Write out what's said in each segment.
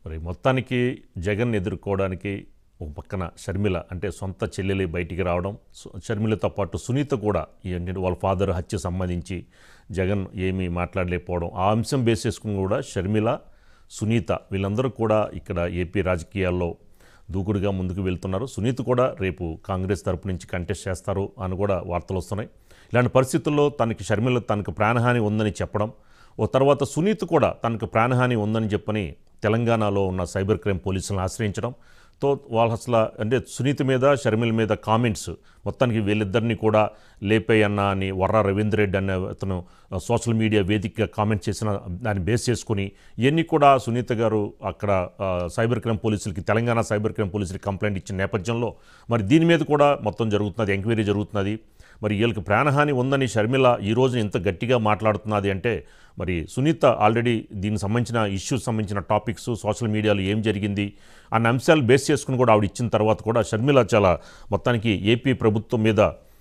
మరి మొత్తానికి జగన్ ఎదుర్కోవడానికి ఒక పక్కన షర్మిల అంటే సొంత చెల్లెలి బయటికి రావడం సు- షర్మిలతో పాటు సునీత కూడా ఈ ఏంటంటే వాళ్ళ ఫాదర్ హత్య సంబంధించి జగన్ ఏమీ మాట్లాడలేకపోవడం ఆ అంశం బేస్ చేసుకుని కూడా షర్మిల సునీత వీళ్ళందరూ కూడా ఇక్కడ ఏపీ రాజకీయాల్లో దూకుడుగా ముందుకు వెళ్తున్నారు సునీత కూడా రేపు కాంగ్రెస్ తరపు నుంచి కంటెస్ట్ చేస్తారు అని కూడా వార్తలు వస్తున్నాయి ఇలాంటి పరిస్థితుల్లో తనకి షర్మిల తనకు ప్రాణహాని ఉందని చెప్పడం ఓ తర్వాత సునీత్ కూడా తనకు ప్రాణహాని ఉందని చెప్పని తెలంగాణలో ఉన్న సైబర్ క్రైమ్ పోలీసులను ఆశ్రయించడం తో వాళ్ళ అసలు అంటే సునీత మీద షర్మిల మీద కామెంట్స్ మొత్తానికి వీళ్ళిద్దరిని కూడా లేపేయన్న అని వర్ర రవీంద్ర రెడ్డి అనే అతను ఆ, సోషల్ మీడియా వేదికగా కామెంట్ చేసిన దాన్ని బేస్ చేసుకుని ఇవన్నీ కూడా సునీత గారు అక్కడ ఆ, సైబర్ క్రైమ్ పోలీసులకి తెలంగాణ సైబర్ క్రైమ్ పోలీసులకి కంప్లైంట్ ఇచ్చిన నేపథ్యంలో మరి దీని మీద కూడా మొత్తం జరుగుతున్నది ఎంక్వైరీ జరుగుతున్నది మరి వీళ్ళకి ప్రాణహాని ఉందని షర్మిల ఈ రోజు ఇంత గట్టిగా మాట్లాడుతున్నది అంటే మరి సునీత ఆల్రెడీ దీనికి సంబంధించిన ఇష్యూస్ సంబంధించిన టాపిక్స్ సోషల్ మీడియాలో ఏం జరిగింది అన్న అంశాలు బేస్ చేసుకుని కూడా ఆవిడ ఇచ్చిన తర్వాత కూడా షర్మిల చాలా మొత్తానికి ఏపీ ప్రభుత్వం మీద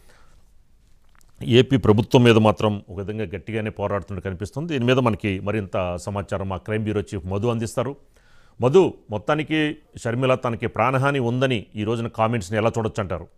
ఏపీ ప్రభుత్వం మీద మాత్రం ఒక విధంగా గట్టిగానే పోరాడుతున్నట్టు కనిపిస్తుంది దీని మీద మనకి మరింత సమాచారం మా క్రైమ్ బ్యూరో చీఫ్ మధు అందిస్తారు మధు మొత్తానికి షర్మిల తనకి ప్రాణహాని ఉందని ఈ రోజున కామెంట్స్ని ఎలా చూడొచ్చు అంటారు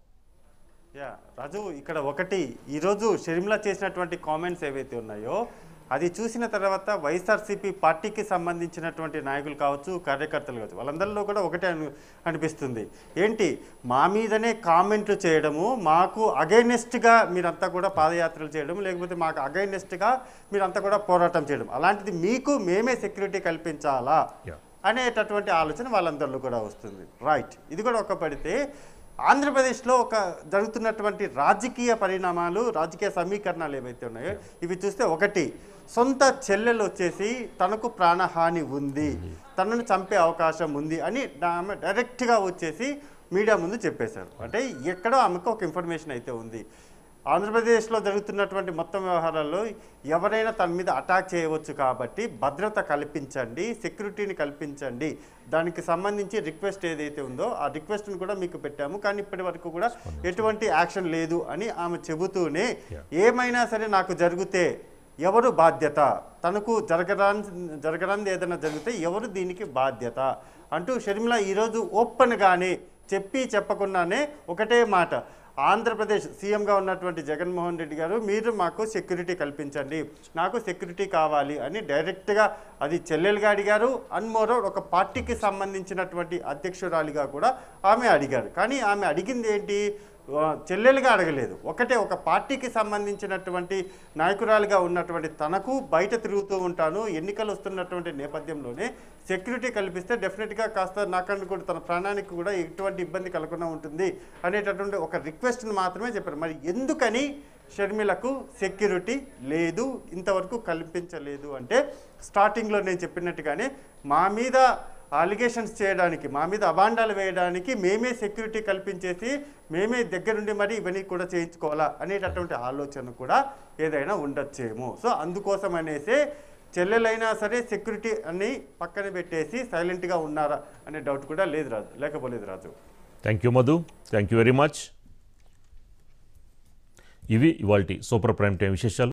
యా రాజు ఇక్కడ ఒకటి ఈరోజు షర్మిల చేసినటువంటి కామెంట్స్ ఏవైతే ఉన్నాయో అది చూసిన తర్వాత వైఎస్ఆర్సీపీ పార్టీకి సంబంధించినటువంటి నాయకులు కావచ్చు కార్యకర్తలు కావచ్చు వాళ్ళందరిలో కూడా ఒకటే అను అనిపిస్తుంది ఏంటి మా మీదనే కామెంట్లు చేయడము మాకు అగైనెస్ట్గా మీరంతా కూడా పాదయాత్రలు చేయడం లేకపోతే మాకు అగైనెస్ట్గా మీరంతా కూడా పోరాటం చేయడం అలాంటిది మీకు మేమే సెక్యూరిటీ కల్పించాలా Yeah. అనేటటువంటి ఆలోచన వాళ్ళందరిలో కూడా వస్తుంది రైట్ ఇది కూడా ఒక పడితే ఆంధ్రప్రదేశ్లో ఒక జరుగుతున్నటువంటి రాజకీయ పరిణామాలు రాజకీయ సమీకరణాలు ఏవైతే ఉన్నాయో ఇవి చూస్తే ఒకటి సొంత చెల్లెలు వచ్చేసి తనకు ప్రాణహాని ఉంది తనను చంపే అవకాశం ఉంది అని ఆమె డైరెక్ట్గా వచ్చేసి మీడియా ముందు చెప్పేశారు అంటే ఎక్కడో ఆమెకు ఒక ఇన్ఫర్మేషన్ అయితే ఉంది ఆంధ్రప్రదేశ్లో జరుగుతున్నటువంటి మొత్తం వ్యవహారాల్లో ఎవరైనా తన మీద అటాక్ చేయవచ్చు కాబట్టి భద్రత కల్పించండి సెక్యూరిటీని కల్పించండి దానికి సంబంధించి రిక్వెస్ట్ ఏదైతే ఉందో ఆ రిక్వెస్ట్ని కూడా మీకు పెట్టాము కానీ ఇప్పటి వరకు కూడా ఎటువంటి యాక్షన్ లేదు అని ఆమె చెబుతూనే ఏమైనా సరే నాకు జరిగితే ఎవరు బాధ్యత తనకు జరగరాని జరగరానిది ఏదైనా జరిగితే ఎవరు దీనికి బాధ్యత అంటూ షర్మిల ఈరోజు ఓపెన్గానే చెప్పి చెప్పకుండానే ఒకటే మాట ఆంధ్రప్రదేశ్ సీఎంగా ఉన్నటువంటి జగన్మోహన్ రెడ్డి గారు మీరు మాకు సెక్యూరిటీ కల్పించండి నాకు సెక్యూరిటీ కావాలి అని డైరెక్ట్గా అది చెల్లెలుగా అడిగారు అండ్ మోరోవర్ ఒక పార్టీకి సంబంధించినటువంటి అధ్యక్షురాలిగా కూడా ఆమె అడిగారు కానీ ఆమె అడిగింది ఏంటి ఆ, చెల్లెలుగా అడగలేదు ఒకటే ఒక పార్టీకి సంబంధించినటువంటి నాయకురాలుగా ఉన్నటువంటి తనకు బయట తిరుగుతూ ఉంటాను ఎన్నికలు వస్తున్నటువంటి నేపథ్యంలోనే సెక్యూరిటీ కల్పిస్తే డెఫినెట్గా కాస్త నాకన్నా కూడా తన ప్రాణానికి కూడా ఎటువంటి ఇబ్బంది కలగకుండా ఉంటుంది అనేటటువంటి ఒక రిక్వెస్ట్ని మాత్రమే చెప్పారు మరి ఎందుకని షర్మిలకు సెక్యూరిటీ లేదు ఇంతవరకు కల్పించలేదు అంటే స్టార్టింగ్లో నేను చెప్పినట్టుగానే మా మీద అలిగేషన్స్ చేయడానికి మా మీద అబాండాలు వేయడానికి మేమే సెక్యూరిటీ కల్పించేసి మేమే దగ్గరుండి మరి ఇవన్నీ కూడా చేయించుకోవాలా అనేటటువంటి ఆలోచన కూడా ఏదైనా ఉండొచ్చేమో సో అందుకోసం అనేసే చెల్లెలైనా సరే సెక్యూరిటీ అని పక్కన పెట్టేసి సైలెంట్గా ఉన్నారా అనే డౌట్ కూడా లేదు రాజు లేకపోలేదు Raju thank you Madhu thank you very much ఇవి ఇవాల్టి సూపర్ ప్రైమ్ టైం విశేషాలు